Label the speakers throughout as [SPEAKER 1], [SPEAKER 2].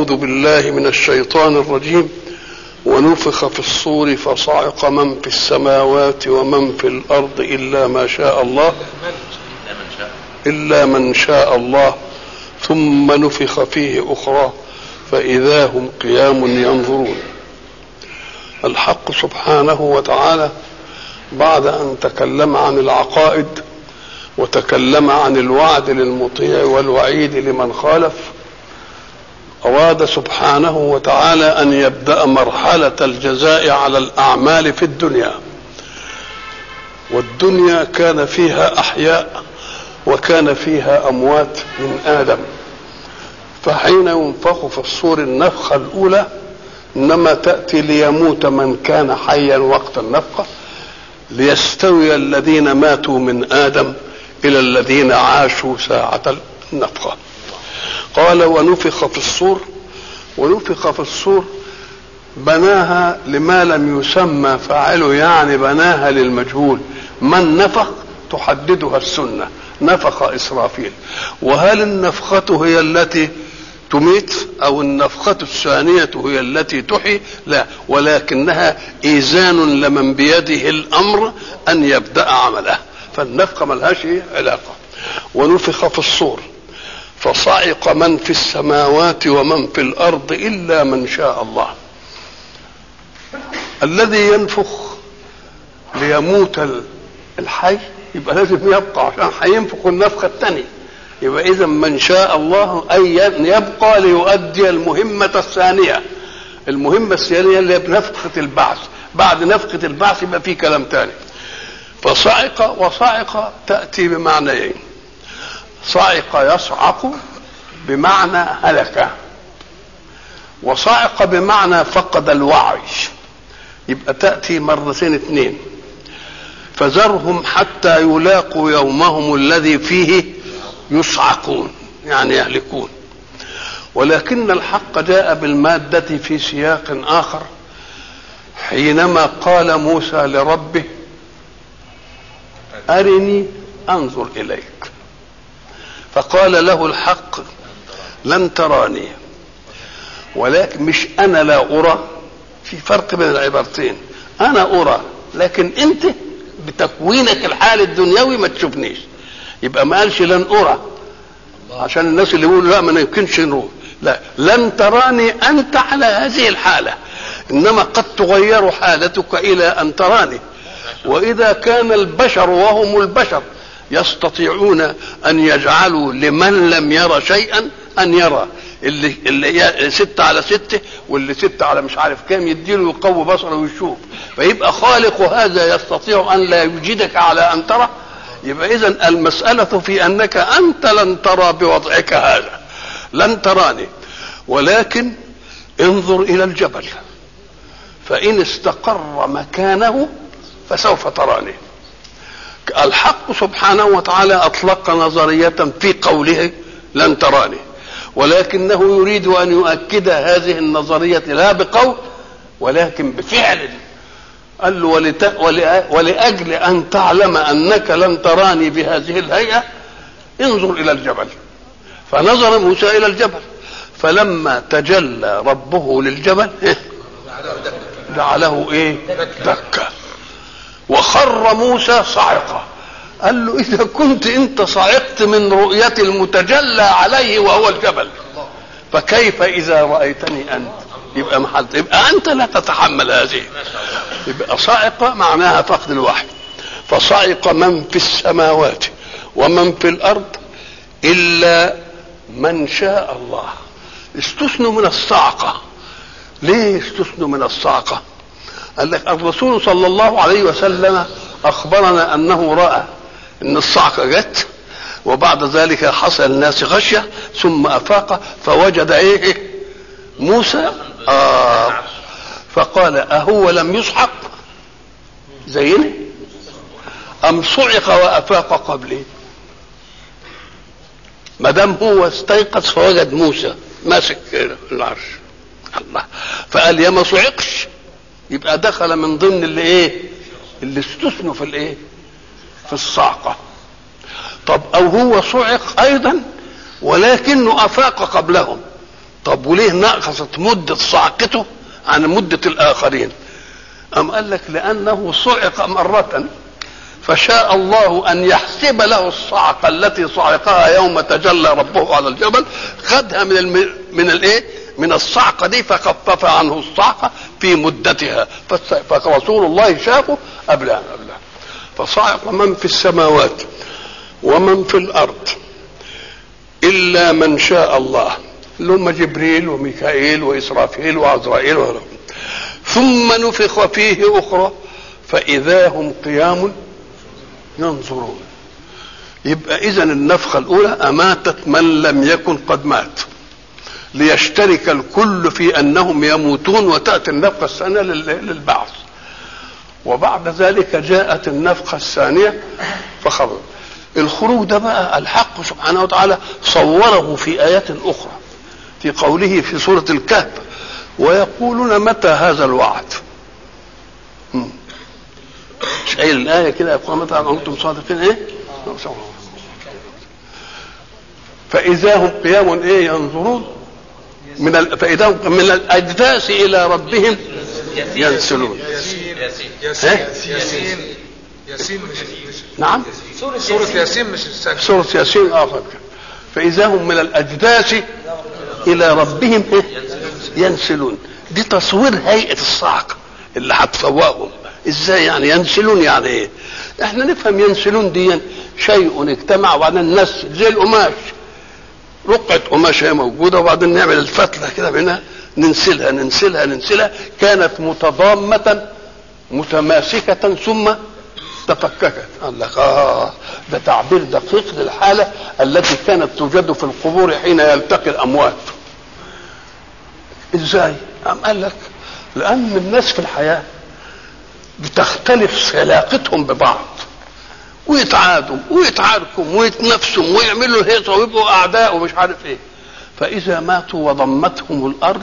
[SPEAKER 1] أعوذ بالله من الشيطان الرجيم ونفخ في الصور فصعق من في السماوات ومن في الأرض إلا ما شاء الله إلا من شاء الله ثم نفخ فيه أخرى فإذا هم قيام ينظرون الحق سبحانه وتعالى بعد أن تكلم عن العقائد وتكلم عن الوعد للمطيع والوعيد لمن خالف أراد سبحانه وتعالى أن يبدأ مرحلة الجزاء على الأعمال في الدنيا والدنيا كان فيها أحياء وكان فيها أموات من آدم فحين ينفخ في الصور النفخة الأولى إنما تأتي ليموت من كان حيا وقت النفخة ليستوي الذين ماتوا من آدم إلى الذين عاشوا ساعة النفخة قال ونفخ في الصور ونفخ في الصور بناها لما لم يسمى فاعله يعني بناها للمجهول من نفخ تحددها السنة نفخ إسرافيل وهل النفخة هي التي تميت أو النفخة الثانية هي التي تحيي لا ولكنها إيزان لمن بيده الأمر أن يبدأ عمله فالنفخة ملهاش علاقة ونفخ في الصور فصعق من في السماوات ومن في الارض الا من شاء الله الذي ينفخ ليموت الحي يبقى لازم يبقى عشان هينفخ النفخه الثانيه يبقى اذا من شاء الله اي يبقى ليؤدي المهمه الثانيه المهمه الثانيه اللي هي بنفخه البعث بعد نفخه البعث يبقى في كلام ثاني فصعق وصعق تاتي بمعنيين صعق يصعق بمعنى هلك وصعق بمعنى فقد الوعي يبقى تأتي مرتين اثنين فذرهم حتى يلاقوا يومهم الذي فيه يصعقون يعني يهلكون ولكن الحق جاء بالمادة في سياق آخر حينما قال موسى لربه أرني أنظر إليك فقال له الحق لن تراني ولكن مش انا لا ارى في فرق بين العبارتين انا ارى لكن انت بتكوينك الحال الدنيوي ما تشوفنيش يبقى ما قالش لن ارى عشان الناس اللي يقولوا لا ما يمكنش نروح لا لن تراني انت على هذه الحاله انما قد تغير حالتك الى ان تراني واذا كان البشر وهم البشر يستطيعون ان يجعلوا لمن لم يرى شيئا ان يرى اللي اللي ستة على ستة واللي ستة على مش عارف كام يديله يقوي بصره ويشوف فيبقى خالق هذا يستطيع ان لا يوجدك على ان ترى يبقى اذا المسألة في انك انت لن ترى بوضعك هذا لن تراني ولكن انظر الى الجبل فان استقر مكانه فسوف تراني الحق سبحانه وتعالى اطلق نظريه في قوله لن تراني ولكنه يريد ان يؤكد هذه النظريه لا بقول ولكن بفعل قال له ولت... ولاجل ان تعلم انك لن تراني بهذه الهيئه انظر الى الجبل فنظر موسى الى الجبل فلما تجلى ربه للجبل جعله ايه دكه وخر موسى صعقا قال له اذا كنت انت صعقت من رؤيه المتجلى عليه وهو الجبل فكيف اذا رايتني انت يبقى محل يبقى انت لا تتحمل هذه يبقى صعق معناها فقد الوحي فصعق من في السماوات ومن في الارض الا من شاء الله استثنوا من الصعقه ليه استثنوا من الصعقه قال لك الرسول صلى الله عليه وسلم اخبرنا انه راى ان الصعقه جت وبعد ذلك حصل الناس غشيه ثم افاق فوجد ايه موسى آه فقال اهو لم يصحق زينا ام صعق وافاق قبلي ما دام هو استيقظ فوجد موسى ماسك العرش الله فقال يا ما صعقش يبقى دخل من ضمن اللي ايه اللي استثنوا في الايه في الصعقه طب او هو صعق ايضا ولكنه افاق قبلهم طب وليه نقصت مدة صعقته عن مدة الآخرين أم قال لك لأنه صعق مرة فشاء الله أن يحسب له الصعقة التي صعقها يوم تجلى ربه على الجبل خدها من الم... من الايه؟ من الصعقة دي فخفف عنه الصعقة في مدتها فرسول الله شافه قبلها قبلها فصعق من في السماوات ومن في الأرض إلا من شاء الله اللي هم جبريل وميكائيل وإسرافيل وعزرائيل وغيرهم ثم نفخ فيه أخرى فإذا هم قيام ينظرون يبقى إذا النفخة الأولى أماتت من لم يكن قد مات ليشترك الكل في أنهم يموتون وتأتي النفخة الثانية للبعث وبعد ذلك جاءت النفخة الثانية فخرج الخروج ده بقى الحق سبحانه وتعالى صوره في آيات أخرى في قوله في سورة الكهف ويقولون متى هذا الوعد شايل الآية كده يقول متى أنتم صادقين إيه فإذا هم قيام إيه ينظرون من ال... فإذا هم من الأجداث إلى ربهم ينسلون
[SPEAKER 2] ياسين ياسين ياسين مش مش
[SPEAKER 1] نعم
[SPEAKER 2] سورة ياسين مش السابق
[SPEAKER 1] سورة ياسين آخر فإذا هم من الأجداث إلى ربهم إيه؟ ينسلون دي تصوير هيئة الصعق اللي هتفوقهم ازاي يعني ينسلون يعني ايه احنا نفهم ينسلون دي شيء اجتمع وبعدين نسل زي القماش رقعة قماش هي موجودة وبعدين نعمل الفتلة كده منها ننسلها ننسلها ننسلها كانت متضامة متماسكة ثم تفككت قال لك اه ده تعبير دقيق للحالة التي كانت توجد في القبور حين يلتقي الأموات ازاي قام قال لك لأن الناس في الحياة بتختلف علاقتهم ببعض ويتعادوا ويتعاركوا ويتنافسوا ويعملوا الهيصه ويبقوا اعداء ومش عارف ايه فاذا ماتوا وضمتهم الارض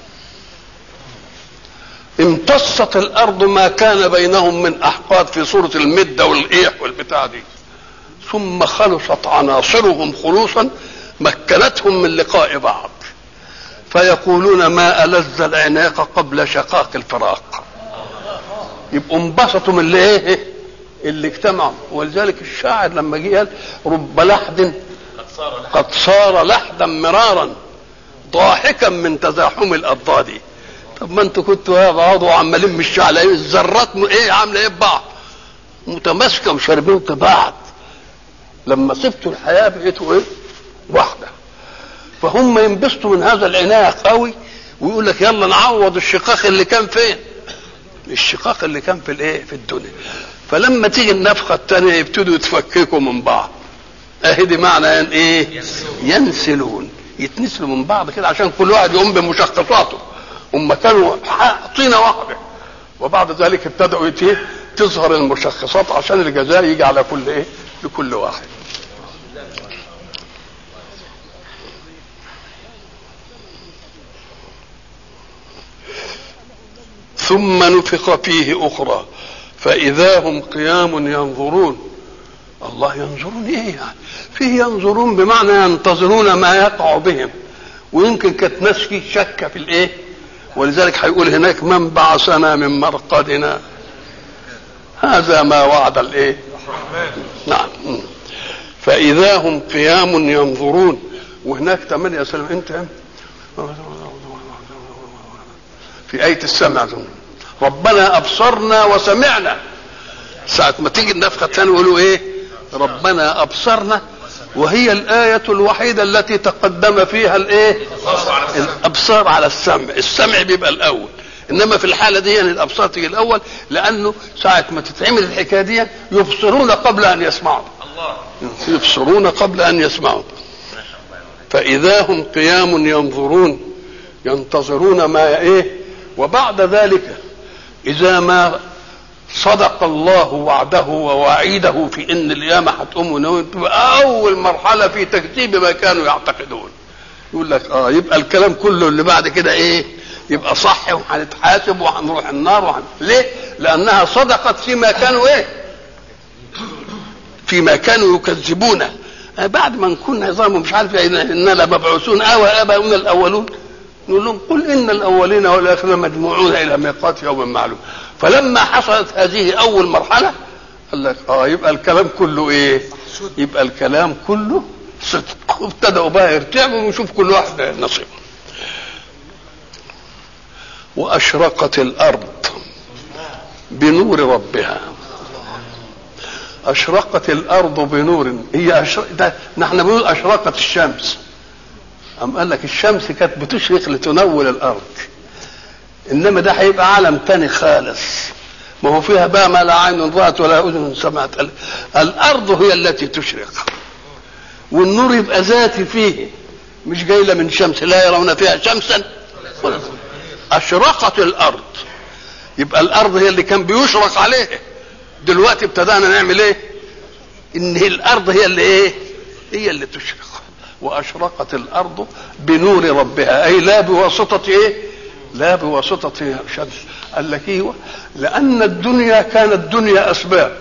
[SPEAKER 1] امتصت الارض ما كان بينهم من احقاد في صوره المده والايح والبتاع دي ثم خلصت عناصرهم خلوصا مكنتهم من لقاء بعض فيقولون ما ألذ العناق قبل شقاق الفراق يبقوا انبسطوا من اللي ايه اللي اجتمعوا ولذلك الشاعر لما جه قال رب لحد قد صار لحدا مرارا ضاحكا من تزاحم الاضداد طب ما انتوا كنتوا يا بعض وعمالين مش على ايه الذرات ايه عامله ايه ببعض متماسكه وشاربين في بعض لما سبتوا الحياه بقيتوا ايه واحده فهم ينبسطوا من هذا العناق قوي ويقول لك يلا نعوض الشقاق اللي كان فين الشقاق اللي كان في الايه في الدنيا فلما تيجي النفخه الثانيه يبتدوا يتفككوا من بعض اهي دي معنى ين ايه ينسلون يتنسلوا من بعض كده عشان كل واحد يقوم بمشخصاته هم كانوا طينه واحده وبعد ذلك ابتدأوا يتيه تظهر المشخصات عشان الجزاء يجي على كل ايه لكل واحد ثم نفخ فيه اخرى فاذا هم قيام ينظرون الله ينظرون ايه يعني فيه ينظرون بمعنى ينتظرون ما يقع بهم ويمكن كانت ناس فيه شك في الايه ولذلك هيقول هناك من بعثنا من مرقدنا هذا ما وعد الايه نعم فاذا هم قيام ينظرون وهناك 8 سلام انت في آية السمع ربنا أبصرنا وسمعنا ساعة ما تيجي النفخة الثانية يقولوا إيه ربنا أبصرنا وهي الآية الوحيدة التي تقدم فيها الإيه الأبصار على السمع السمع بيبقى الأول إنما في الحالة دي يعني الأبصار تيجي الأول لأنه ساعة ما تتعمل الحكاية دي يبصرون قبل أن يسمعوا يبصرون قبل أن يسمعوا فإذا هم قيام ينظرون ينتظرون ما إيه وبعد ذلك إذا ما صدق الله وعده ووعيده في ان القيامه هتقوم تبقى اول مرحله في تكذيب ما كانوا يعتقدون يقول لك اه يبقى الكلام كله اللي بعد كده ايه يبقى صح وهنتحاسب وهنروح النار وحن... ليه لانها صدقت فيما كانوا ايه فيما كانوا يكذبونه بعد ما نكون نظام مش عارف اننا لمبعوثون او اباؤنا الاولون نقول لهم قل ان الاولين والاخرين مجموعون الى ميقات يوم معلوم فلما حصلت هذه اول مرحله قال لك اه يبقى الكلام كله ايه يبقى الكلام كله صدق وابتدأوا بقى يرتعبوا ونشوف كل واحد نصيبه واشرقت الارض بنور ربها اشرقت الارض بنور هي أشرق ده نحن بنقول اشرقت الشمس أم قال لك الشمس كانت بتشرق لتنور الارض انما ده هيبقى عالم تاني خالص ما هو فيها بقى ما لا عين رأت ولا اذن سمعت الارض هي التي تشرق والنور يبقى ذاتي فيه مش جاي من شمس لا يرون فيها شمسا ولا اشرقت الارض يبقى الارض هي اللي كان بيشرق عليها دلوقتي ابتدانا نعمل ايه ان هي الارض هي اللي ايه هي اللي تشرق واشرقت الارض بنور ربها اي لا بواسطه ايه لا بواسطه شمس قال لك ايوه لان الدنيا كانت دنيا اسباب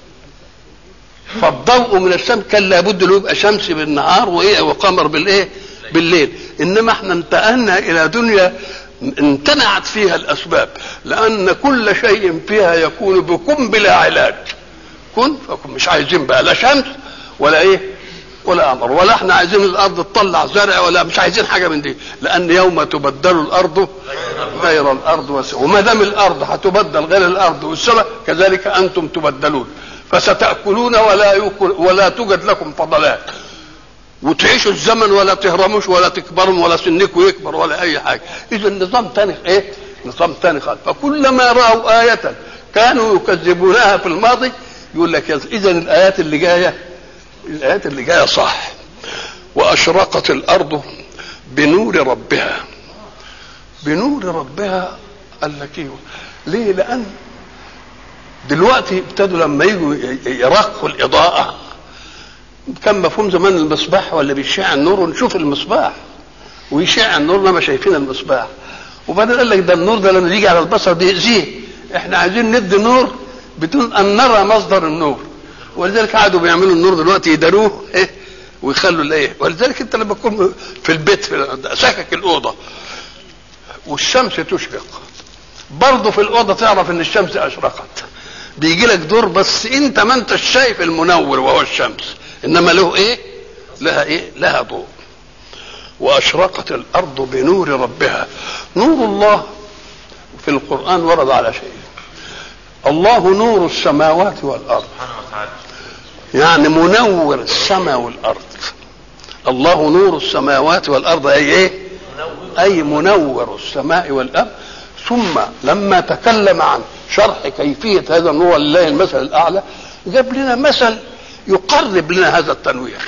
[SPEAKER 1] فالضوء من الشمس كان لابد له يبقى شمس بالنهار وايه وقمر بالايه بالليل انما احنا انتقلنا الى دنيا امتنعت فيها الاسباب لان كل شيء فيها يكون بكم بلا علاج كن فكن مش عايزين بقى لا شمس ولا ايه ولا قمر ولا احنا عايزين الارض تطلع زرع ولا مش عايزين حاجه من دي لان يوم تبدل الارض غير الارض والسماء وما دام الارض هتبدل غير الارض والسماء كذلك انتم تبدلون فستاكلون ولا يكل ولا توجد لكم فضلات وتعيشوا الزمن ولا تهرموش ولا تكبروا ولا سنكم يكبر ولا اي حاجه اذا النظام تاني ايه نظام تاني خالص فكلما راوا ايه كانوا يكذبونها في الماضي يقول لك اذا الايات اللي جايه الايات اللي جايه صح واشرقت الارض بنور ربها بنور ربها قال لك ايوه ليه لان دلوقتي ابتدوا لما يجوا يرقوا الاضاءه كان مفهوم زمان المصباح ولا بيشع النور ونشوف المصباح ويشع النور لما شايفين المصباح وبعدين قال لك ده النور ده لما يجي على البصر بيأذيه احنا عايزين ندي نور بدون ان نرى مصدر النور ولذلك قعدوا بيعملوا النور دلوقتي يداروه ايه ويخلوا الايه ولذلك انت لما تكون في البيت في سكك الاوضه والشمس تشرق برضه في الاوضه تعرف ان الشمس اشرقت بيجي لك دور بس انت ما انت شايف المنور وهو الشمس انما له ايه لها ايه لها ضوء واشرقت الارض بنور ربها نور الله في القران ورد على شيء الله نور السماوات والارض يعني منور السماء والارض الله نور السماوات والارض اي ايه اي منور السماء والارض ثم لما تكلم عن شرح كيفيه هذا النور لله المثل الاعلى جاب لنا مثل يقرب لنا هذا التنوير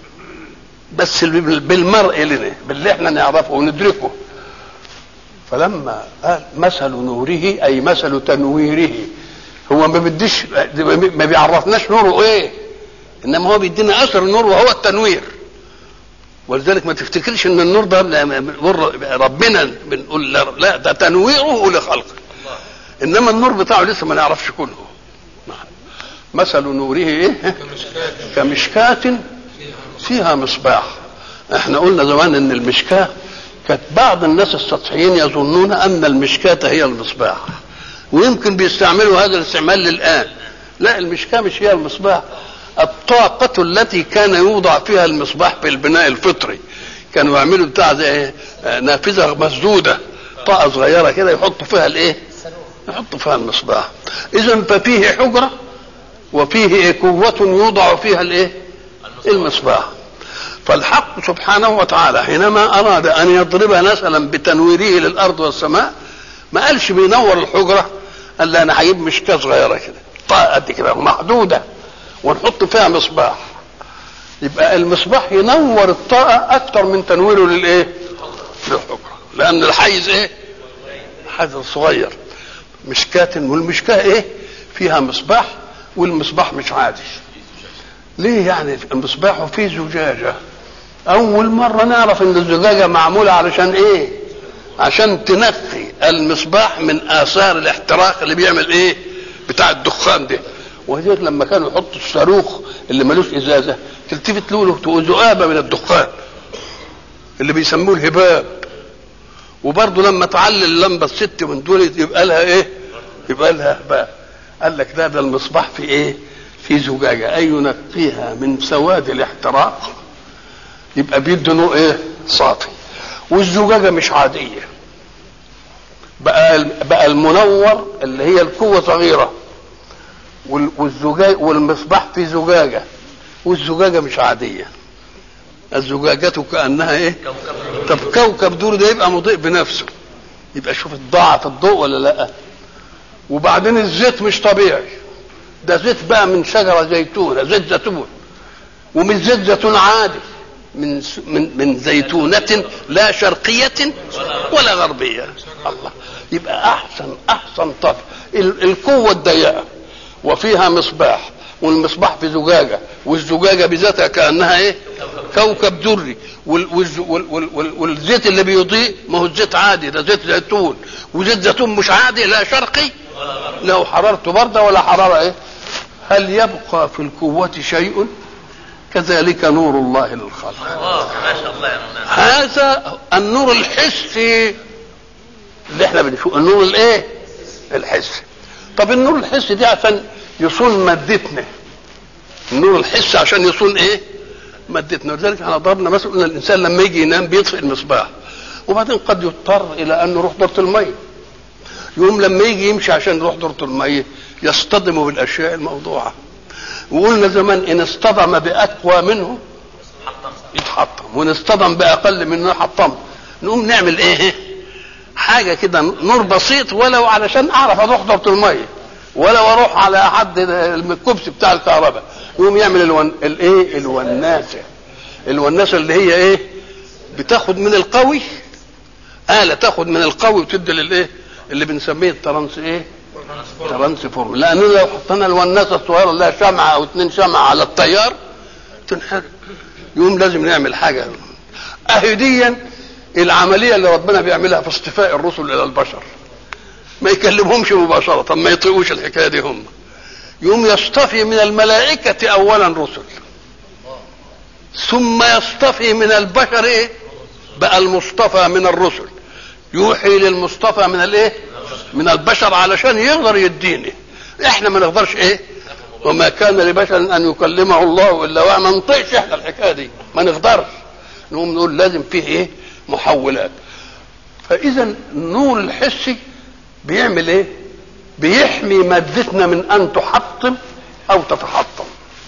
[SPEAKER 1] بس بالمرء لنا باللي احنا نعرفه وندركه فلما قال مثل نوره اي مثل تنويره هو ما بديش ما بيعرفناش نوره ايه انما هو بيدينا اثر النور وهو التنوير ولذلك ما تفتكرش ان النور ده ربنا بنقول لا ده تنويره لخلقه انما النور بتاعه لسه ما نعرفش كله مثل نوره ايه كمشكاة فيها مصباح احنا قلنا زمان ان المشكاة كانت بعض الناس السطحيين يظنون ان المشكاة هي المصباح ويمكن بيستعملوا هذا الاستعمال للان لا المشكاة مش هي المصباح الطاقة التي كان يوضع فيها المصباح في البناء الفطري كانوا يعملوا بتاع زي نافذة مسدودة طاقة صغيرة كده يحطوا فيها الايه يحطوا فيها المصباح اذا ففيه حجرة وفيه قوة يوضع فيها الايه المصباح فالحق سبحانه وتعالى حينما اراد ان يضرب مثلا بتنويره للارض والسماء ما قالش بينور الحجرة قال لا انا هجيب مشكاة صغيرة كده طاقة قد كده محدودة ونحط فيها مصباح يبقى المصباح ينور الطاقة أكثر من تنويره للإيه؟ للحجرة لأن الحيز إيه؟ حيز صغير مشكاة والمشكاة إيه؟ فيها مصباح والمصباح مش عادي ليه يعني المصباح فيه زجاجة أول مرة نعرف إن الزجاجة معمولة علشان إيه؟ عشان تنفي المصباح من آثار الاحتراق اللي بيعمل إيه؟ بتاع الدخان ده وهذيك لما كانوا يحطوا الصاروخ اللي ملوش ازازه تلتفت له تقول ذؤابه من الدخان اللي بيسموه الهباب وبرضه لما تعلي اللمبه الست من دول يبقى لها ايه يبقى لها بقى قال لك ده ده المصباح في ايه في زجاجه اي ينقيها من سواد الاحتراق يبقى بيدي نور ايه صافي والزجاجه مش عاديه بقى بقى المنور اللي هي القوه صغيره والزجاج والمصباح في زجاجه والزجاجه مش عاديه الزجاجة كأنها ايه طب كوكب دور ده يبقى مضيء بنفسه يبقى شوف ضاعف الضوء ولا لا وبعدين الزيت مش طبيعي ده زيت بقى من شجرة زيتونة زيت زيتون ومن زيت زيتون عادي من من من زيتونة لا شرقية ولا غربية الله يبقى أحسن أحسن طبع القوة الضيقة وفيها مصباح والمصباح في زجاجة والزجاجة بذاتها كأنها إيه كوكب دري وال وال وال وال والزيت اللي بيضيء ما هو زيت عادي ده زيت زيتون وزيت زيتون مش عادي لا شرقي لا حرارته باردة ولا حرارة إيه هل يبقى في القوة شيء كذلك نور الله للخلق
[SPEAKER 3] ما شاء الله يا مولانا
[SPEAKER 1] هذا النور الحسي اللي احنا بنشوفه النور الايه الحسي طب النور الحسي دي عشان يصون مادتنا النور الحسي عشان يصون ايه مادتنا ولذلك احنا ضربنا مثلا ان الانسان لما يجي ينام بيطفئ المصباح وبعدين قد يضطر الى ان يروح دورة المية يقوم لما يجي يمشي عشان يروح دورة المية يصطدم بالاشياء الموضوعة وقلنا زمان ان اصطدم باقوى منه يتحطم وان اصطدم باقل منه يحطم نقوم نعمل ايه حاجة كده نور بسيط ولو علشان اعرف اروح دورة المية ولو اروح على حد الكبس بتاع الكهرباء يقوم يعمل الون... الايه الوناسه الوناسه اللي هي ايه بتاخد من القوي آلة تاخد من القوي وتدي للايه اللي بنسميه الترانس ايه ترانسفورم لان لو حطينا الوناسه الصغيره اللي لها شمعه او اتنين شمعه على التيار تنحرق يقوم لازم نعمل حاجه اهديا العمليه اللي ربنا بيعملها في اصطفاء الرسل الى البشر ما يكلمهمش مباشره ما يطيقوش الحكايه دي هم يقوم يصطفي من الملائكة أولا رسل ثم يصطفي من البشر إيه؟ بقى المصطفى من الرسل يوحي للمصطفى من الايه؟ من البشر علشان يقدر يديني احنا ما نقدرش ايه؟ وما كان لبشر ان يكلمه الله الا وهو ما نطيقش احنا الحكايه دي ما نقدرش نقوم نقول لازم فيه ايه؟ محولات فاذا النور الحسي بيعمل ايه؟ بيحمي مادتنا من ان تحطم او تتحطم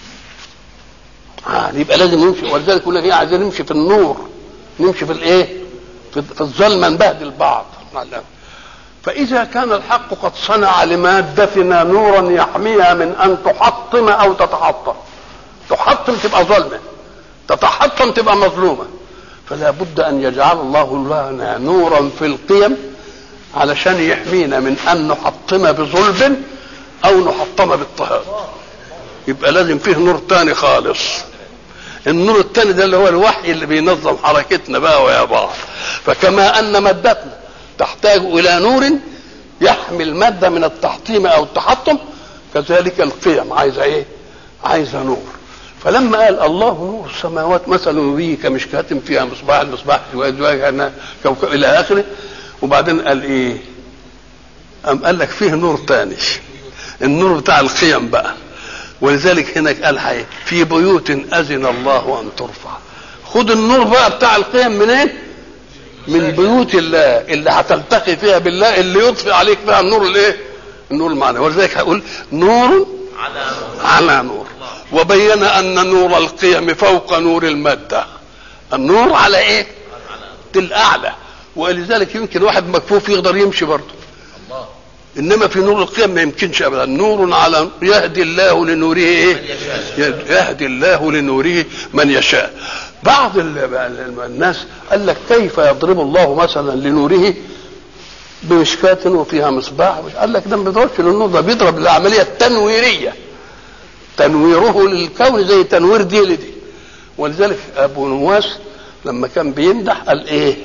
[SPEAKER 1] آه يبقى لازم نمشي ولذلك يقول لك ايه عايزين نمشي في النور نمشي في الايه في, في الظلمه نبهدل بعض فاذا كان الحق قد صنع لمادتنا نورا يحميها من ان تحطم او تتحطم تحطم تبقى ظلمه تتحطم تبقى مظلومه فلا بد ان يجعل الله لنا نورا في القيم علشان يحمينا من ان نحطم بظلم او نحطم باضطهاد يبقى لازم فيه نور تاني خالص النور التاني ده اللي هو الوحي اللي بينظم حركتنا بقى ويا بعض فكما ان مادتنا تحتاج الى نور يحمي الماده من التحطيم او التحطم كذلك القيم عايزه ايه عايزه نور فلما قال الله نور السماوات مثل به كمشكاة فيها مصباح المصباح في كوكب الى اخره وبعدين قال ايه أم قال لك فيه نور تاني النور بتاع القيم بقى ولذلك هناك قال حي في بيوت اذن الله ان ترفع خد النور بقى بتاع القيم منين من بيوت الله اللي هتلتقي فيها بالله اللي يطفئ عليك فيها النور الايه النور المعنى ولذلك هقول نور
[SPEAKER 3] على
[SPEAKER 1] على نور وبين ان نور القيم فوق نور الماده النور على ايه الاعلى ولذلك يمكن واحد مكفوف يقدر يمشي برضه انما في نور القيم ما يمكنش ابدا نور على يهدي الله لنوره ايه يهدي الله لنوره من يشاء بعض الناس قال لك كيف يضرب الله مثلا لنوره بمشكاة وفيها مصباح قال لك ده ما بيضربش للنور ده بيضرب للعملية التنويرية تنويره للكون زي تنوير دي لدي ولذلك ابو نواس لما كان بيمدح قال ايه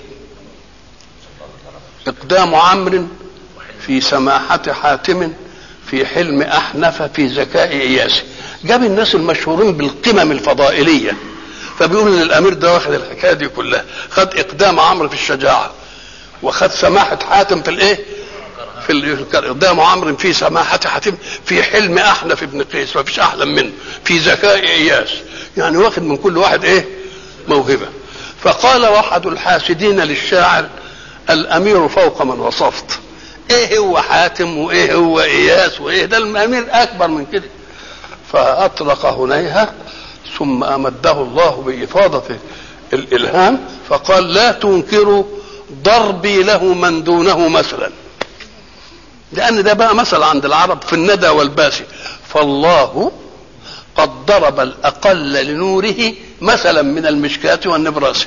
[SPEAKER 1] اقدام عمرو في سماحة حاتم في حلم أحنف في ذكاء إياس جاب الناس المشهورين بالقمم الفضائلية فبيقول ان الامير ده واخد الحكايه دي كلها خد اقدام عمرو في الشجاعه وخد سماحه حاتم في الايه في ال- قدام عمرو في سماحة حاتم في حلم أحنف بن قيس ما فيش أحلم منه في ذكاء إياس يعني واخد من كل واحد إيه موهبة فقال واحد الحاسدين للشاعر الأمير فوق من وصفت إيه هو حاتم وإيه هو إياس وإيه ده الأمير أكبر من كده فأطلق هنيها ثم أمده الله بإفاضة الإلهام فقال لا تنكروا ضربي له من دونه مثلا لأن ده بقى مثل عند العرب في الندى والباسي فالله قد ضرب الأقل لنوره مثلا من المشكاة والنبراس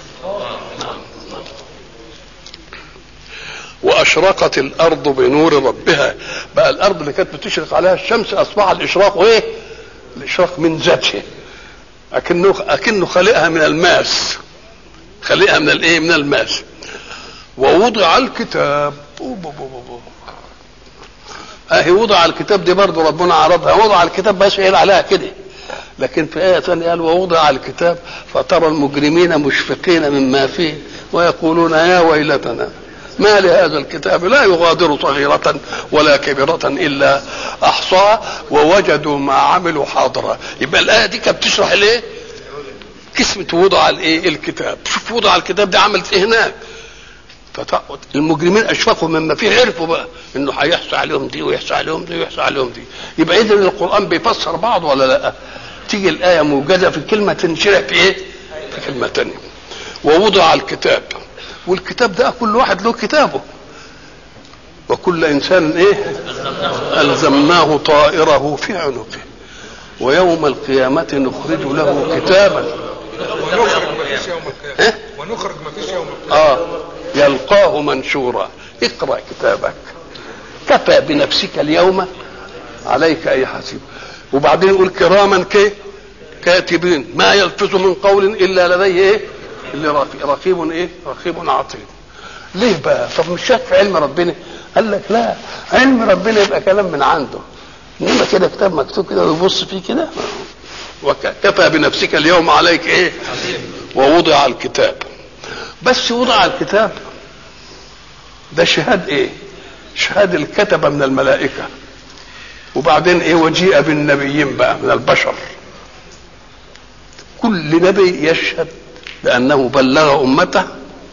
[SPEAKER 1] وأشرقت الأرض بنور ربها بقى الأرض اللي كانت بتشرق عليها الشمس أصبح الإشراق إيه؟ الإشراق من ذاته أكنه أكنه خلقها من الماس خلقها من الإيه؟ من الماس ووضع الكتاب أوب أوب أوب أوب. اهي وضع الكتاب دي برضه ربنا عرضها وضع الكتاب بس قال عليها كده لكن في آية ثانية قال ووضع الكتاب فترى المجرمين مشفقين مما فيه ويقولون يا ويلتنا ما لهذا الكتاب لا يغادر صغيرة ولا كبيرة إلا أحصاها ووجدوا ما عملوا حاضرا يبقى الآية دي كانت بتشرح الإيه؟ كسمة وضع الإيه؟ الكتاب شوف وضع الكتاب دي عملت إيه هناك فتقعد المجرمين اشفقوا مما فيه عرفوا بقى انه هيحصى عليهم دي ويحصى عليهم دي ويحصى عليهم دي يبقى اذا القران بيفسر بعض ولا لا تيجي الايه موجزه في كلمه تنشرح في ايه في كلمه ثانيه ووضع الكتاب والكتاب ده كل واحد له كتابه وكل انسان ايه الزمناه طائره في عنقه ويوم القيامه نخرج له كتابا
[SPEAKER 2] ونخرج ما فيش يوم القيامة
[SPEAKER 1] إيه؟
[SPEAKER 2] ونخرج ما فيش يوم القيامة
[SPEAKER 1] اه يلقاه منشورا اقرا كتابك كفى بنفسك اليوم عليك اي حسيب وبعدين يقول كراما كي كاتبين ما يلفظ من قول الا لديه ايه اللي رقي- رقيب ايه رقيب عطيد ليه بقى طب مش شاك في علم ربنا قال لك لا علم ربنا يبقى كلام من عنده انما كده كتاب مكتوب كده ويبص فيه كده وكفى بنفسك اليوم عليك ايه ووضع الكتاب بس وضع الكتاب ده شهاد ايه شهاد الكتبة من الملائكة وبعدين ايه وجيء بالنبيين بقى من البشر كل نبي يشهد بأنه بلغ أمته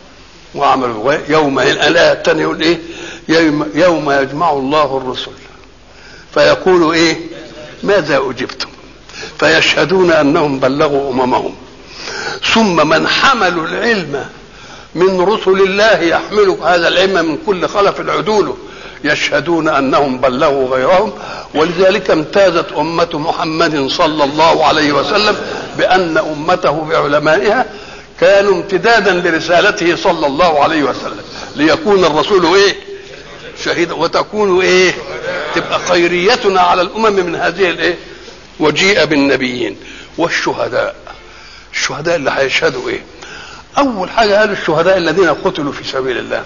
[SPEAKER 1] وعمل يوم الآية الثانية يقول ايه يوم, يوم يجمع الله الرسل فيقول ايه ماذا أجبتم فيشهدون أنهم بلغوا أممهم ثم من حملوا العلم من رسل الله يحمل هذا العلم من كل خلف العدول يشهدون انهم بلغوا غيرهم ولذلك امتازت امه محمد صلى الله عليه وسلم بان امته بعلمائها كانوا امتدادا لرسالته صلى الله عليه وسلم ليكون الرسول ايه شهيدا وتكون ايه تبقى خيريتنا على الامم من هذه الايه وجيء بالنبيين والشهداء الشهداء اللي هيشهدوا ايه اول حاجه قالوا الشهداء الذين قتلوا في سبيل الله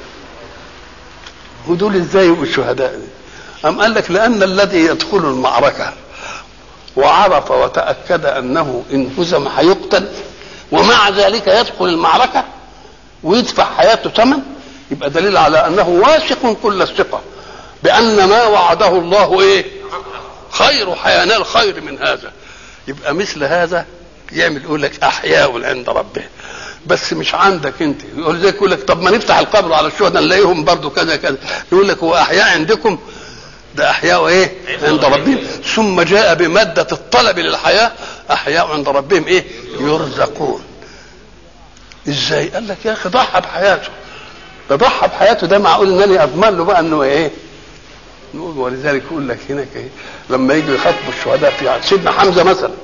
[SPEAKER 1] ودول ازاي يبقوا الشهداء أم قال لك لأن الذي يدخل المعركة وعرف وتأكد أنه إن هزم هيقتل ومع ذلك يدخل المعركة ويدفع حياته ثمن يبقى دليل على أنه واثق كل الثقة بأن ما وعده الله إيه خير حينال خير من هذا يبقى مثل هذا يعمل يقول لك أحياء عند ربه بس مش عندك انت يقول زي يقول لك طب ما نفتح القبر على الشهداء نلاقيهم برضو كذا كذا يقول لك هو احياء عندكم ده احياء ايه عند ربهم ثم جاء بماده الطلب للحياه احياء عند ربهم ايه يرزقون ازاي قال لك يا اخي ضحى بحياته ده ضحى بحياته ده معقول انني اضمن له بقى انه ايه نقول ولذلك يقول لك هناك ايه لما يجوا يخاطبوا الشهداء في سيدنا حمزه مثلا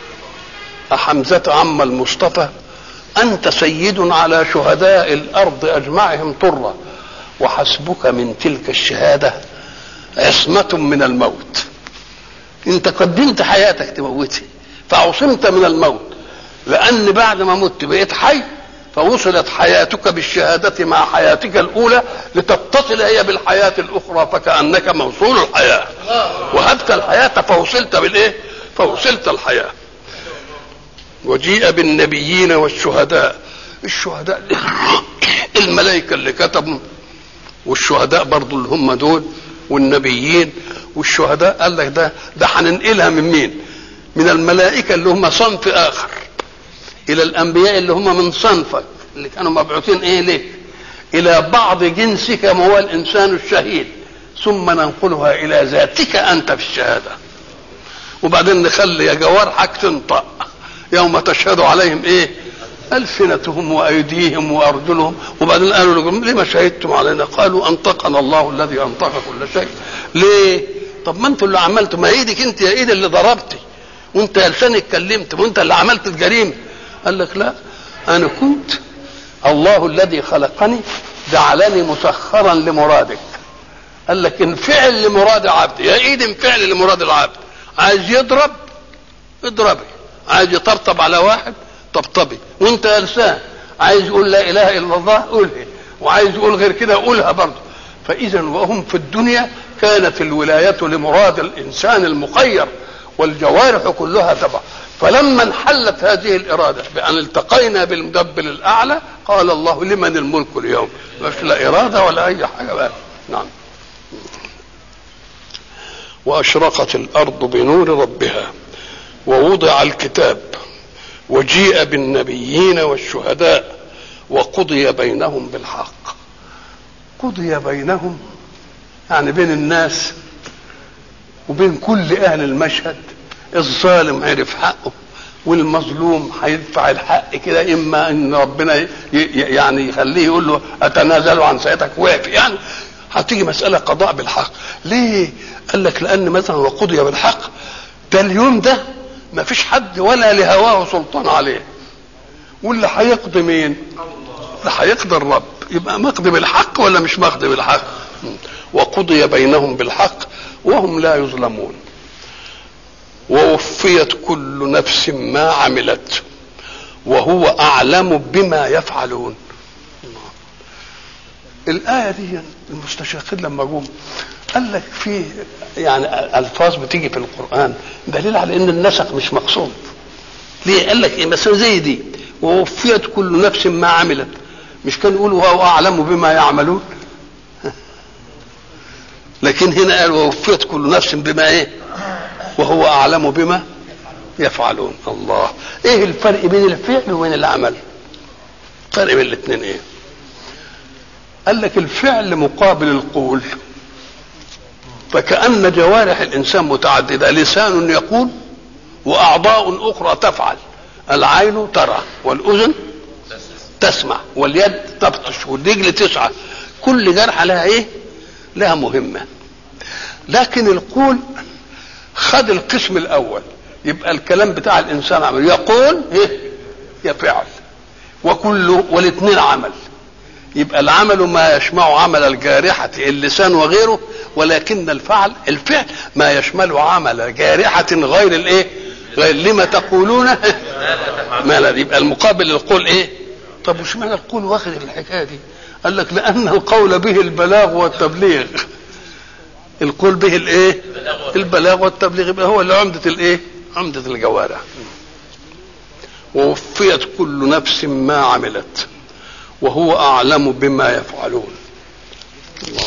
[SPEAKER 1] أحمزة عم المصطفى أنت سيد على شهداء الأرض أجمعهم طرة وحسبك من تلك الشهادة عصمة من الموت أنت قدمت حياتك تموتي فعصمت من الموت لأن بعد ما مت بقيت حي فوصلت حياتك بالشهادة مع حياتك الأولى لتتصل هي بالحياة الأخرى فكأنك موصول الحياة وهبت الحياة فوصلت بالإيه؟ فوصلت الحياة وجيء بالنبيين والشهداء الشهداء الملائكة اللي كتبوا والشهداء برضو اللي هم دول والنبيين والشهداء قال لك ده ده هننقلها من مين من الملائكة اللي هم صنف آخر إلى الأنبياء اللي هم من صنفك اللي كانوا مبعوثين إيه ليه إلى بعض جنسك ما هو الإنسان الشهيد ثم ننقلها إلى ذاتك أنت في الشهادة وبعدين نخلي جوارحك تنطق يوم تشهد عليهم إيه ألسنتهم وأيديهم وأرجلهم وبعدين قالوا لهم لما شهدتم علينا قالوا أنطقنا الله الذي أنطق كل شيء ليه طب ما انتوا اللي عملتوا ما ايدك انت يا ايد اللي ضربتي وانت يا لسانك اتكلمت وانت اللي عملت الجريمه قال لك لا انا كنت الله الذي خلقني جعلني مسخرا لمرادك قال لك انفعل لمراد عبد يا ايد انفعل لمراد العبد عايز يضرب اضربي عايز يطبطب على واحد طبطبي وانت يا لسان عايز يقول لا اله الا الله قولها وعايز يقول غير كده قولها برضه فاذا وهم في الدنيا كانت الولايه لمراد الانسان المخير والجوارح كلها تبع فلما انحلت هذه الاراده بان التقينا بالمدبر الاعلى قال الله لمن الملك اليوم مش لا اراده ولا اي حاجه بقى نعم واشرقت الارض بنور ربها ووضع الكتاب وجيء بالنبيين والشهداء وقضي بينهم بالحق قضي بينهم يعني بين الناس وبين كل اهل المشهد الظالم عرف حقه والمظلوم هيدفع الحق كده اما ان ربنا ي- ي- يعني يخليه يقول له اتنازل عن سيادتك وافق يعني هتيجي مساله قضاء بالحق ليه قال لك لان مثلا وقضي بالحق ده اليوم ده ما فيش حد ولا لهواه سلطان عليه واللي هيقضي مين اللي هيقضي الرب يبقى مقضي بالحق ولا مش مقضي بالحق وقضي بينهم بالحق وهم لا يظلمون ووفيت كل نفس ما عملت وهو اعلم بما يفعلون الآية دي المستشرقين لما جم قال لك في يعني ألفاظ بتيجي في القرآن دليل على إن النسق مش مقصود. ليه؟ قال لك إيه مثلا زي دي ووفيت كل نفس ما عملت مش كان يقول وهو أعلم بما يعملون؟ لكن هنا قال ووفيت كل نفس بما إيه؟ وهو أعلم بما يفعلون الله إيه الفرق بين الفعل وبين العمل؟ الفرق بين الاثنين إيه؟ قال لك الفعل مقابل القول فكأن جوارح الإنسان متعددة لسان يقول وأعضاء أخرى تفعل العين ترى والأذن تسمع واليد تبطش والرجل تسعى كل جرحة لها إيه؟ لها مهمة لكن القول خد القسم الأول يبقى الكلام بتاع الإنسان عمل يقول إيه؟ يفعل وكل والاثنين عمل يبقى العمل ما يشمع عمل الجارحة اللسان وغيره ولكن الفعل الفعل ما يشمل عمل جارحة غير الايه غير لما تقولون ما لا يبقى المقابل للقول ايه طب وش معنى القول واخد الحكايه دي قال لك لان القول به البلاغ والتبليغ القول به الايه البلاغ والتبليغ يبقى هو اللي عمدة الايه عمدة الجوارح ووفيت كل نفس ما عملت وهو اعلم بما يفعلون الله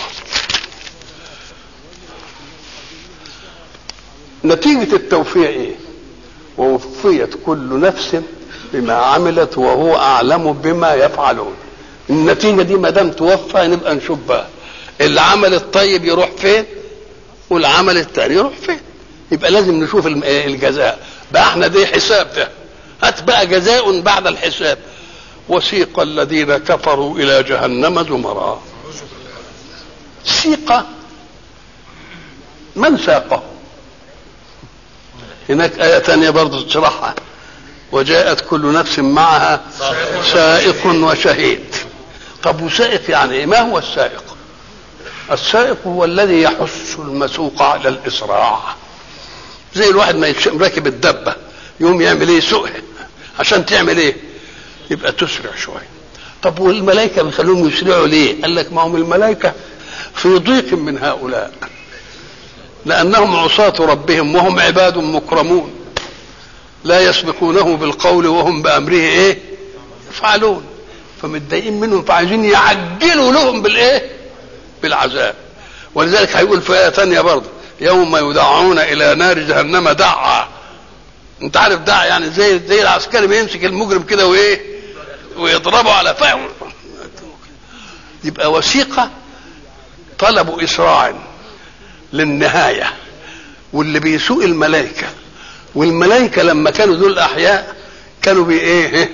[SPEAKER 1] نتيجة التوفيق ايه ووفيت كل نفس بما عملت وهو اعلم بما يفعلون النتيجة دي ما دام توفى نبقى نشوف بقى العمل الطيب يروح فين والعمل الثاني يروح فين يبقى لازم نشوف الم- الجزاء بقى احنا دي حساب ده هات بقى جزاء بعد الحساب وسيق الذين كفروا الى جهنم زمرا سيق من ساقه هناك آية ثانية برضه تشرحها وجاءت كل نفس معها سائق وشهيد طب وسائق يعني ايه ما هو السائق السائق هو الذي يحث المسوق على الاسراع زي الواحد ما يتش- راكب الدبه يقوم يعمل ايه سوقها عشان تعمل ايه يبقى تسرع شويه طب والملائكه بيخلوهم يسرعوا ليه قال لك ما هم الملائكه في ضيق من هؤلاء لانهم عصاة ربهم وهم عباد مكرمون لا يسبقونه بالقول وهم بامره ايه يفعلون فمتضايقين منهم فعايزين يعجلوا لهم بالايه بالعذاب ولذلك هيقول في ايه ثانيه برضه يوم يدعون الى نار جهنم دعا انت عارف دعا يعني زي زي العسكري بيمسك المجرم كده وايه ويضربه على فهم يبقى وثيقه طلبوا اسراع للنهايه واللي بيسوق الملائكه والملائكه لما كانوا دول احياء كانوا بي ايه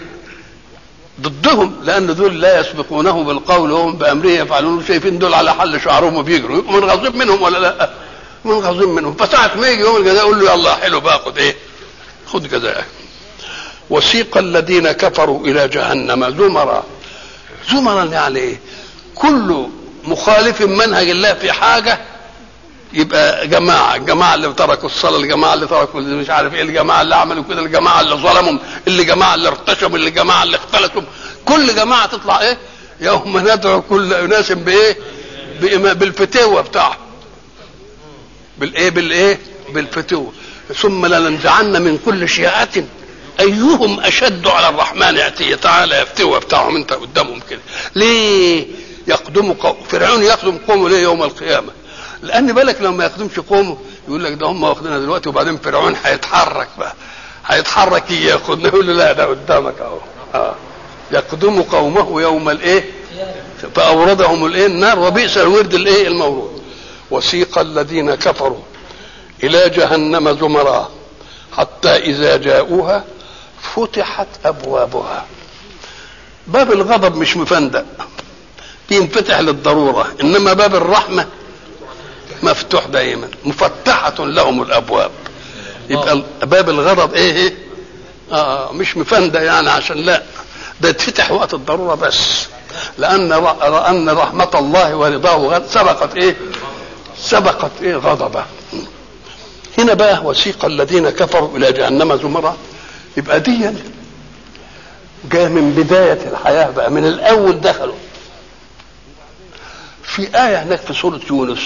[SPEAKER 1] ضدهم لان دول لا يسبقونه بالقول وهم بامره يفعلون شايفين دول على حل شعرهم وبيجروا يبقوا منغصين منهم ولا لا منغصين منهم فساعة ما يجي يوم الجزاء يقول له يلا حلو بقى خد ايه خد جزاءك وسيق الذين كفروا الى جهنم زمرا زمرا يعني ايه كل مخالف منهج الله في حاجه يبقى جماعه الجماعه اللي تركوا الصلاه الجماعه اللي تركوا اللي مش عارف ايه الجماعه اللي عملوا كده الجماعه اللي ظلموا اللي جماعه اللي ارتشموا اللي جماعه اللي اختلسوا كل جماعه تطلع ايه يوم ندعو كل اناس بايه بإما- بالفتوه بتاعهم بالايه بالايه بالفتوه ثم لننزعن من كل شيعه ايهم اشد على الرحمن عتيه تعالى يفتوى بتاعهم انت قدامهم كده ليه يقدم قوم فرعون يقدم قومه ليه يوم القيامه لان بالك لما يقدمش قومه يقول لك ده هم واخدينها دلوقتي وبعدين فرعون هيتحرك بقى هيتحرك يجي ياخدنا يقول له لا ده قدامك اهو اه يقدم قومه يوم الايه فاوردهم الايه النار وبئس الورد الايه المورود وسيق الذين كفروا الى جهنم زمرا حتى اذا جاءوها فتحت ابوابها باب الغضب مش مفندق بينفتح للضروره انما باب الرحمه مفتوح دائما مفتحه لهم الابواب يبقى باب الغضب ايه ايه اه مش مفندق يعني عشان لا ده يتفتح وقت الضروره بس لان لان رحمه الله ورضاه غد- سبقت ايه سبقت ايه غضبه هنا بقى وسيق الذين كفروا الى جهنم زمرا يبقى دي جاء من بدايه الحياه بقى من الاول دخلوا في ايه هناك في سوره يونس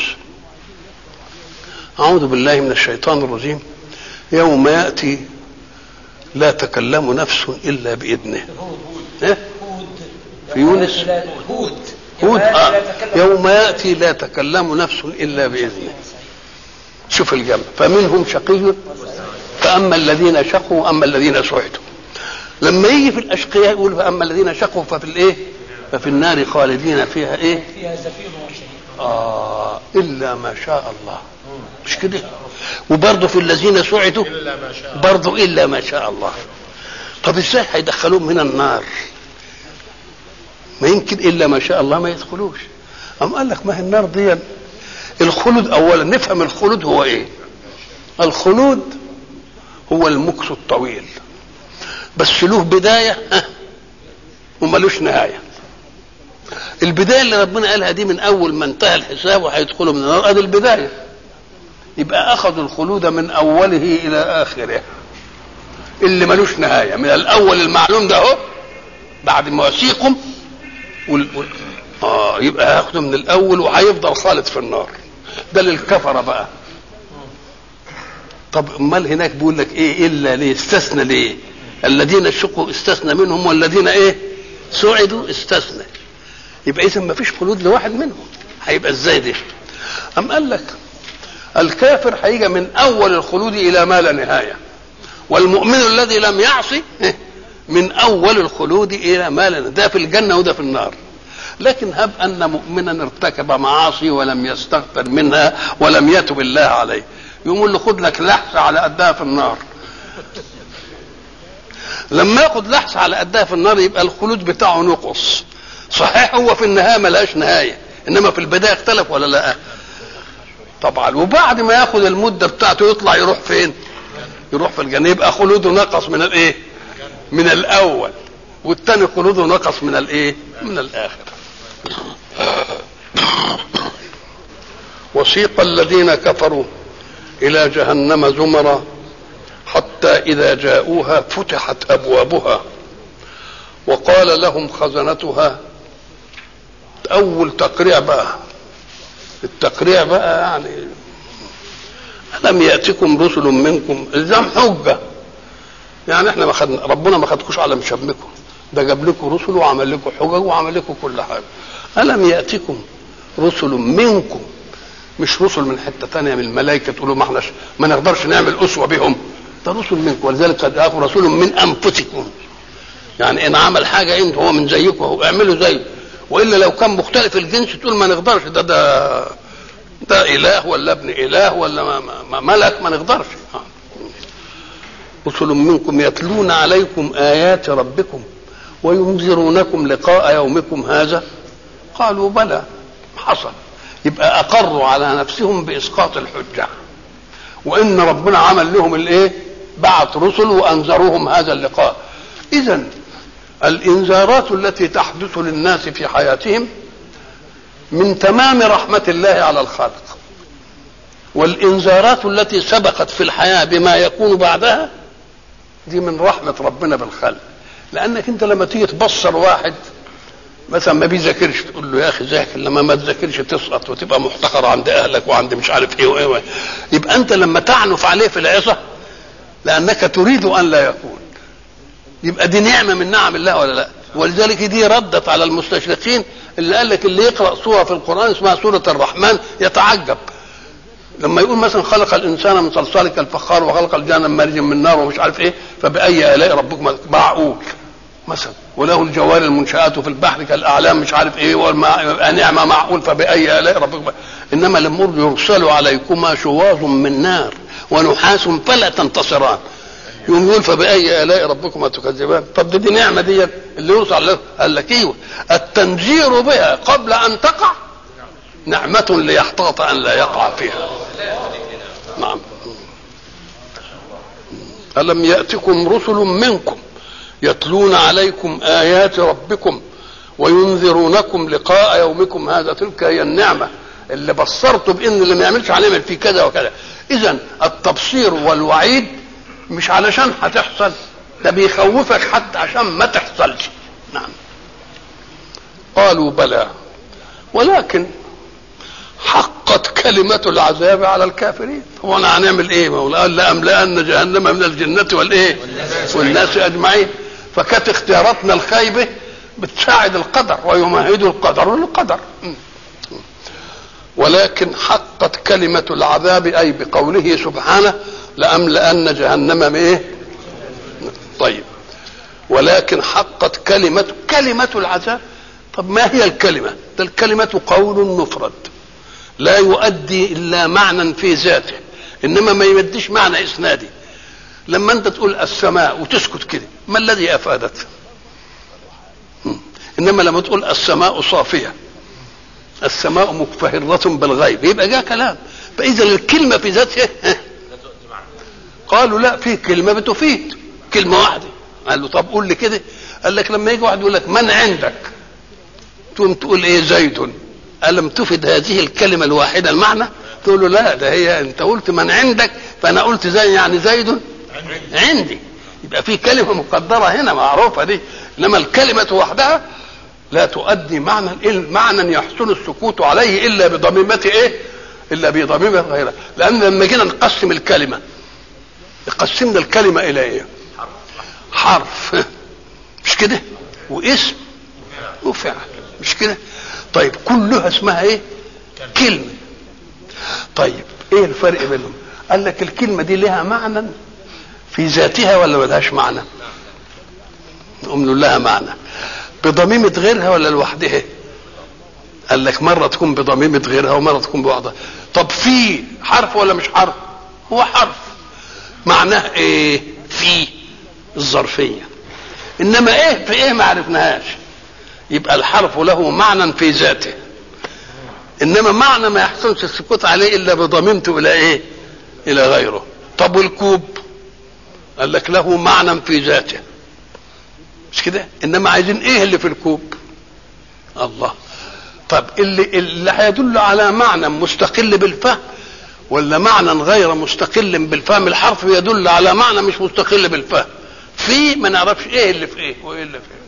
[SPEAKER 1] اعوذ بالله من الشيطان الرجيم يوم ياتي لا تكلم نفس الا باذنه إيه؟ في يونس
[SPEAKER 4] هود
[SPEAKER 1] هود آه. يوم ياتي لا تكلم نفس الا باذنه شوف الجمع فمنهم شقي فاما الذين شقوا واما الذين سعدوا لما يجي في الاشقياء يقول فاما الذين شقوا ففي الايه ففي النار خالدين فيها ايه
[SPEAKER 4] فيها زفير وشهيد
[SPEAKER 1] آه إلا ما شاء الله مش كده وبرضه في الذين سعدوا برضه إلا ما شاء الله طب ازاي هيدخلوهم من النار ما يمكن إلا ما شاء الله ما يدخلوش أم قال لك ما هي النار دي الخلود أولا نفهم الخلود هو إيه الخلود هو المكس الطويل بس له بداية ها، وملوش نهايه البدايه اللي ربنا قالها دي من اول ما انتهى الحساب وهيدخلوا من النار ادي البدايه يبقى اخذوا الخلود من اوله الى اخره اللي ملوش نهايه من الاول المعلوم ده اهو بعد ما وثيقهم وال... وال... اه يبقى هياخده من الاول وهيفضل خالد في النار ده للكفره بقى طب امال هناك بيقول لك ايه الا ليه استثنى ليه الذين شقوا استثنى منهم والذين ايه سعدوا استثنى يبقى اذا ما فيش خلود لواحد منهم هيبقى ازاي ده ام قال لك الكافر هيجي من اول الخلود الى ما لا نهايه والمؤمن الذي لم يعصي من اول الخلود الى ما لا نهاية. ده في الجنه وده في النار لكن هب ان مؤمنا ارتكب معاصي ولم يستغفر منها ولم يتب الله عليه يقول له خد لك لحظه على قدها في النار لما ياخد لحظه على قدها في النار يبقى الخلود بتاعه نقص صحيح هو في النهايه ملهاش نهايه انما في البدايه اختلف ولا لا طبعا وبعد ما ياخد المده بتاعته يطلع يروح فين يروح في الجنه يبقى خلوده نقص من الايه من الاول والتاني خلوده نقص من الايه من الاخر وسيق الذين كفروا الى جهنم زمرا حتى اذا جاءوها فتحت ابوابها وقال لهم خزنتها اول تقريع بقى التقريع بقى يعني الم ياتكم رسل منكم الزام حجه يعني احنا ما خدنا ربنا ما خدكوش على مشمكم ده جاب لكم رسل وعمل لكم حجج وعمل لكم كل حاجه الم ياتكم رسل منكم مش رسل من حته ثانيه من الملائكه تقولوا ما احناش ما نقدرش نعمل اسوه بهم ده رسل منكم ولذلك قد جاءكم رسول من انفسكم يعني ان عمل حاجه انت هو من زيكم هو اعملوا زيه والا لو كان مختلف الجنس تقول ما نقدرش ده ده ده اله ولا ابن اله ولا ما ما ما ملك ما نقدرش آه. رسل منكم يتلون عليكم ايات ربكم وينذرونكم لقاء يومكم هذا قالوا بلى حصل يبقى اقروا على نفسهم باسقاط الحجه وان ربنا عمل لهم الايه بعث رسل وانذروهم هذا اللقاء اذا الانذارات التي تحدث للناس في حياتهم من تمام رحمه الله على الخلق والانذارات التي سبقت في الحياه بما يكون بعدها دي من رحمه ربنا بالخلق لانك انت لما تيجي تبصر واحد مثلا ما بيذاكرش تقول له يا اخي ذاكر لما ما تذاكرش تسقط وتبقى محتقر عند اهلك وعند مش عارف ايه وايه يبقى انت لما تعنف عليه في العظه لانك تريد ان لا يكون يبقى دي نعمه من نعم الله ولا لا ولذلك دي ردت على المستشرقين اللي قال لك اللي يقرا سوره في القران اسمها سوره الرحمن يتعجب لما يقول مثلا خلق الانسان من صلصال كالفخار وخلق الجان من مارج من نار ومش عارف ايه فباي الاء ربكم معقول مثلا وله الجوار المنشآت في البحر كالاعلام مش عارف ايه والماء نعمه معقول فباي الاء ربكم انما لما يرسل عليكما شواظ من نار ونحاس فلا تنتصران يقوم يقول فبأي آلاء ربكما تكذبان طب دي, دي نعمة دي اللي يوصل له قال لك ايوه التنذير بها قبل أن تقع نعمة ليحتاط أن لا يقع فيها نعم ألم يأتكم رسل منكم يتلون عليكم آيات ربكم وينذرونكم لقاء يومكم هذا تلك هي النعمة اللي بصرتوا بان اللي ما يعملش هنعمل فيه كذا وكذا اذا التبصير والوعيد مش علشان هتحصل ده بيخوفك حتى عشان ما تحصلش نعم قالوا بلى ولكن حقت كلمة العذاب على الكافرين هو انا هنعمل ايه ما هو قال لأملأن جهنم من الجنة والايه والناس اجمعين فكانت اختياراتنا الخايبة بتساعد القدر ويمهد القدر للقدر ولكن حقت كلمة العذاب أي بقوله سبحانه لأملأن جهنم ايه طيب ولكن حقت كلمة كلمة العذاب طب ما هي الكلمة ده الكلمة قول مفرد لا يؤدي إلا معنى في ذاته إنما ما يمديش معنى إسنادي لما أنت تقول السماء وتسكت كده ما الذي أفادت إنما لما تقول السماء صافية السماء مكفهرة بالغيب يبقى جاء كلام فإذا الكلمة في ذاتها قالوا لا في كلمة بتفيد كلمة واحدة قال له طب قول لي كده قال لك لما يجي واحد يقول لك من عندك تقوم تقول ايه زيد ألم تفد هذه الكلمة الواحدة المعنى تقول له لا ده هي انت قلت من عندك فانا قلت زي يعني زيد عندي يبقى في كلمة مقدرة هنا معروفة دي انما الكلمة وحدها لا تؤدي معنى معنى يحسن السكوت عليه الا بضميمة ايه؟ الا بضميمة غيرها لان لما جينا نقسم الكلمة قسمنا الكلمة الى ايه؟ حرف مش كده؟ واسم وفعل مش كده؟ طيب كلها اسمها ايه؟ كلمة طيب ايه الفرق بينهم؟ قال لك الكلمة دي لها معنى في ذاتها ولا ملهاش معنى؟ نقوم نقول لها معنى بضميمة غيرها ولا لوحدها؟ قال لك مرة تكون بضميمة غيرها ومرة تكون بوحدها طب في حرف ولا مش حرف؟ هو حرف معناه ايه؟ في الظرفية انما ايه في ايه ما عرفناهاش يبقى الحرف له معنى في ذاته انما معنى ما يحسنش السكوت عليه الا بضميمته الى ايه الى غيره طب والكوب قال لك له معنى في ذاته مش كده انما عايزين ايه اللي في الكوب الله طب اللي اللي هيدل على معنى مستقل بالفهم ولا معنى غير مستقل بالفهم الحرف يدل على معنى مش مستقل بالفهم في ما نعرفش ايه اللي في ايه وايه اللي في ايه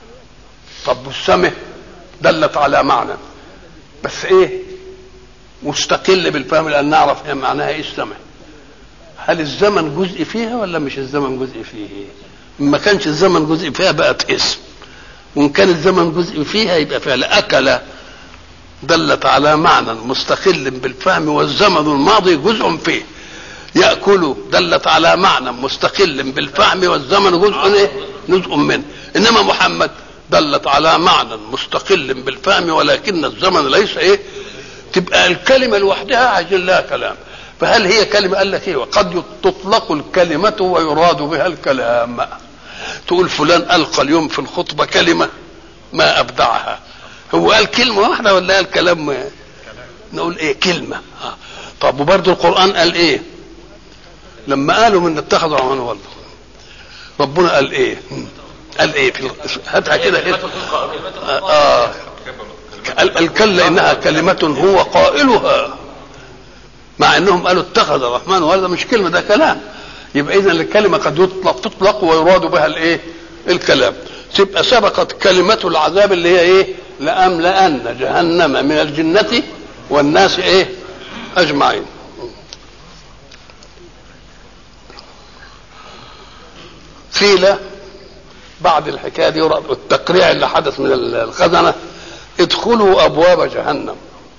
[SPEAKER 1] طب والسماء دلت على معنى بس ايه مستقل بالفهم لان نعرف ايه معناها ايه السماء هل الزمن جزء فيها ولا مش الزمن جزء فيه ما كانش الزمن جزء فيها بقت اسم وان كان الزمن جزء فيها يبقى فعل اكل دلت على معنى مستقل بالفهم والزمن الماضي جزء فيه يأكل دلت على معنى مستقل بالفهم والزمن جزء ايه؟ جزء منه انما محمد دلت على معنى مستقل بالفهم ولكن الزمن ليس ايه تبقى الكلمه لوحدها عايزين لها كلام فهل هي كلمه قال لك ايه وقد تطلق الكلمه ويراد بها الكلام تقول فلان القى اليوم في الخطبه كلمه ما ابدعها هو قال كلمه واحده ولا قال كلام ما؟ نقول ايه كلمه آه. طب وبرضه القران قال ايه لما قالوا من اتخذوا عمان والله ربنا قال ايه قال ايه في هاتها كده كده اه, آه. قال الكلا انها كلمه هو قائلها مع انهم قالوا اتخذ الرحمن ولدا مش كلمه ده كلام يبقى اذا الكلمه قد يطلق تطلق ويراد بها الايه الكلام تبقى سبقت كلمه العذاب اللي هي ايه لاملان جهنم من الجنه والناس ايه اجمعين قيل بعد الحكايه دي والتقريع اللي حدث من الخزنه ادخلوا ابواب جهنم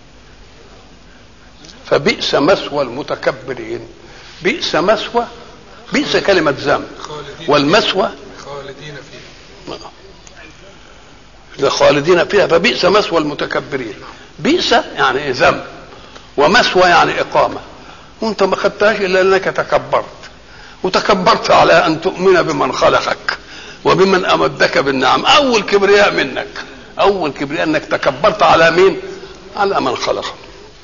[SPEAKER 1] فبئس مثوى المتكبرين بئس مثوى بئس كلمة ذنب
[SPEAKER 2] خالدين
[SPEAKER 1] والمثوى
[SPEAKER 2] خالدين فيه
[SPEAKER 1] إذا خالدين فيها فبئس مثوى المتكبرين بئس يعني إيه ذنب ومثوى يعني إقامة وأنت ما خدتهاش إلا أنك تكبرت وتكبرت على أن تؤمن بمن خلقك وبمن أمدك بالنعم أول كبرياء منك أول كبرياء أنك تكبرت على مين على من خلقك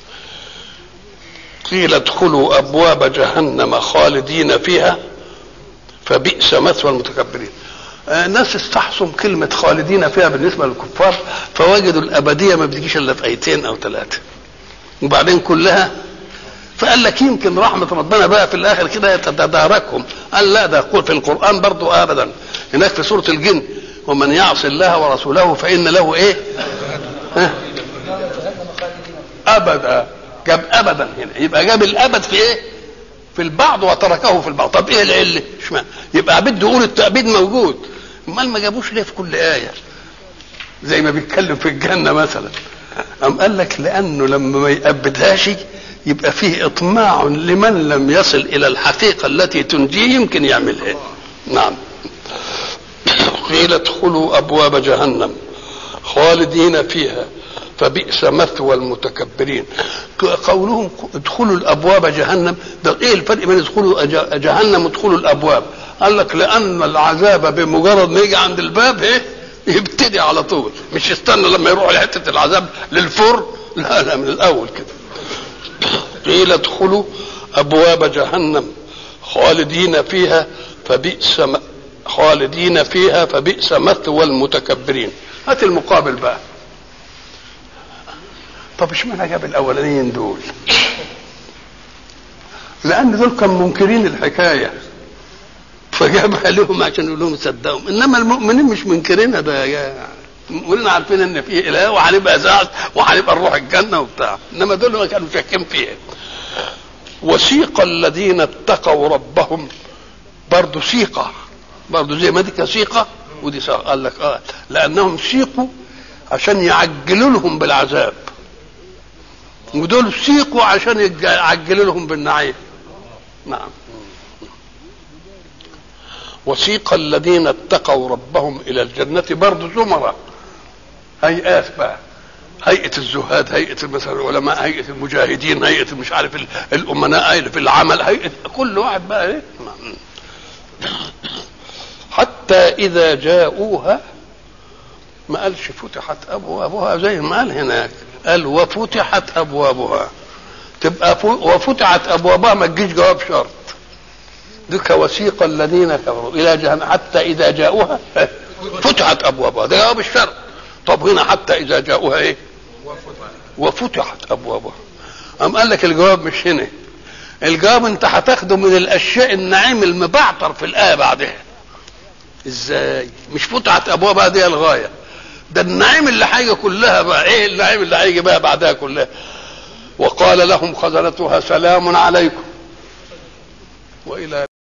[SPEAKER 1] قيل ادخلوا ابواب جهنم خالدين فيها فبئس مثوى المتكبرين آه ناس استحصم كلمة خالدين فيها بالنسبة للكفار فوجدوا الأبدية ما بتجيش إلا في آيتين أو ثلاثة وبعدين كلها فقال لك يمكن رحمة ربنا بقى في الآخر كده تتداركهم قال لا ده يقول في القرآن برضو أبدا هناك في سورة الجن ومن يعص الله ورسوله فإن له إيه؟ ها؟ أبدا جاب ابدا هنا يبقى جاب الابد في ايه في البعض وتركه في البعض طب ايه العله اشمعنى يبقى بده يقول التأبيد موجود امال ما جابوش ليه في كل ايه زي ما بيتكلم في الجنه مثلا أم قال لك لانه لما ما يأبدهاش يبقى فيه اطماع لمن لم يصل الى الحقيقه التي تنجيه يمكن يعملها نعم قيل ادخلوا ابواب جهنم خالدين فيها فبئس مثوى المتكبرين قولهم ادخلوا الابواب جهنم ده ايه الفرق بين ادخلوا جهنم وادخلوا الابواب قال لك لان العذاب بمجرد ما يجي عند الباب ايه يبتدي على طول مش يستنى لما يروح لحته العذاب للفر لا لا من الاول كده قيل ادخلوا ابواب جهنم خالدين فيها فبئس خالدين فيها فبئس مثوى المتكبرين هات المقابل بقى طب اشمعنى جاب الاولانيين دول لان دول كانوا منكرين الحكايه فجابها لهم عشان يقول لهم صدقهم انما المؤمنين مش منكرينها ده يا المؤمنين عارفين ان في اله وهنبقى زعل وهنبقى نروح الجنه وبتاع انما دول ما كانوا شاكين فيها وسيق الذين اتقوا ربهم برضه سيقه برضه زي ما دي كسيقه ودي سيقة. قال لك اه لانهم سيقوا عشان يعجلوا لهم بالعذاب ودول سيقوا عشان يعجلوا لهم بالنعيم نعم وسيق الذين اتقوا ربهم الى الجنه برضه زمرة هيئات بقى هيئة الزهاد هيئة مثلا العلماء هيئة المجاهدين هيئة مش عارف الأمناء هيئة في العمل هيئة كل واحد بقى ايه حتى إذا جاءوها ما قالش فتحت أبوابها زي ما قال هناك قال وفتحت ابوابها تبقى وفتحت ابوابها ما تجيش جواب شرط ذك وسيق الذين كفروا الى جهنم حتى اذا جاءوها فتحت ابوابها ده جواب الشرط طب هنا حتى اذا جاءوها ايه وفتحت ابوابها ام قال لك الجواب مش هنا الجواب انت هتاخده من الاشياء النعيم المبعتر في الايه بعدها ازاي مش فتحت ابوابها دي الغايه ده النعيم اللي هيجي كلها بقى ايه النعيم اللي هيجي بقى بعدها كلها وقال لهم خزنتها سلام عليكم والى